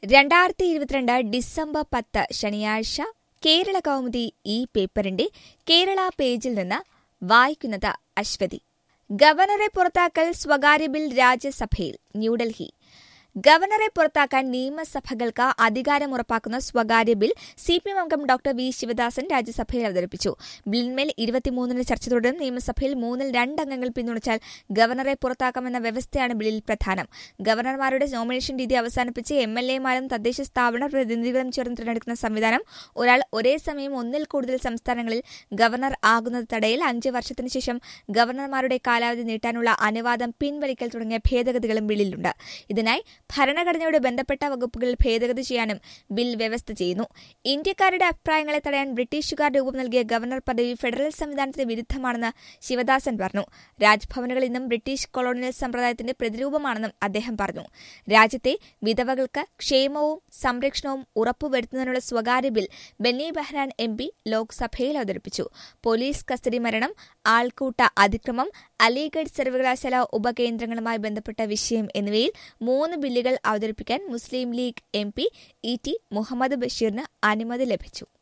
രണ്ടായിരത്തി ഇരുപത്തിരണ്ട് ഡിസംബർ പത്ത് ശനിയാഴ്ച കേരള കൗമുദി ഈ പേപ്പറിന്റെ കേരള പേജിൽ നിന്ന് വായിക്കുന്നത് അശ്വതി ഗവർണറെ പുറത്താക്കൽ സ്വകാര്യ ബിൽ രാജ്യസഭയിൽ ന്യൂഡൽഹി ഗവർണറെ പുറത്താക്കാൻ നിയമസഭകൾക്ക് അധികാരം ഉറപ്പാക്കുന്ന സ്വകാര്യ ബിൽ സിപിഎം അംഗം ഡോക്ടർ വി ശിവദാസൻ രാജ്യസഭയിൽ അവതരിപ്പിച്ചു ബില്ലിന്മേൽ ഇരുപത്തിമൂന്നിന് ചർച്ച തുടരും നിയമസഭയിൽ മൂന്നിൽ രണ്ടംഗങ്ങൾ പിന്തുണച്ചാൽ ഗവർണറെ പുറത്താക്കാമെന്ന വ്യവസ്ഥയാണ് ബില്ലിൽ പ്രധാനം ഗവർണർമാരുടെ നോമിനേഷൻ രീതി അവസാനിപ്പിച്ച് എം എൽ എമാരും തദ്ദേശ സ്ഥാപന പ്രതിനിധികളും ചേർന്ന് തിരഞ്ഞെടുക്കുന്ന സംവിധാനം ഒരാൾ ഒരേ സമയം ഒന്നിൽ കൂടുതൽ സംസ്ഥാനങ്ങളിൽ ഗവർണർ ആകുന്നത് തടയൽ അഞ്ച് വർഷത്തിനു ശേഷം ഗവർണർമാരുടെ കാലാവധി നീട്ടാനുള്ള അനുവാദം പിൻവലിക്കൽ തുടങ്ങിയ ഭേദഗതികളും ബില്ലിലുണ്ട് ഇതിനായി ഭരണഘടനയോട് ബന്ധപ്പെട്ട വകുപ്പുകളിൽ ഭേദഗതി ചെയ്യാനും ബിൽ വ്യവസ്ഥ ചെയ്യുന്നു ഇന്ത്യക്കാരുടെ അഭിപ്രായങ്ങളെ തടയാൻ ബ്രിട്ടീഷുകാർ രൂപം നൽകിയ ഗവർണർ പദവി ഫെഡറൽ സംവിധാനത്തിന് വിരുദ്ധമാണെന്ന് ശിവദാസൻ പറഞ്ഞു രാജ്ഭവനുകൾ ഇന്നും ബ്രിട്ടീഷ് കൊളോണിയൽ സമ്പ്രദായത്തിന്റെ പ്രതിരൂപമാണെന്നും അദ്ദേഹം പറഞ്ഞു രാജ്യത്തെ വിധവകൾക്ക് ക്ഷേമവും സംരക്ഷണവും ഉറപ്പുവരുത്തുന്നതിനുള്ള സ്വകാര്യ bill Benny Behanan M P ലോക്സഭയിൽ അവതരിപ്പിച്ചു പോലീസ് കസ്റ്റഡി മരണം ആൾക്കൂട്ട അതിക്രമം അലിഗഡ് സർവകലാശാല ഉപകേന്ദ്രങ്ങളുമായി ബന്ധപ്പെട്ട വിഷയം എന്നിവയിൽ മൂന്ന് ബില്ലുകൾ അവതരിപ്പിക്കാൻ Muslim League M P E T Muhammad ബഷീറിന് അനുമതി ലഭിച്ചു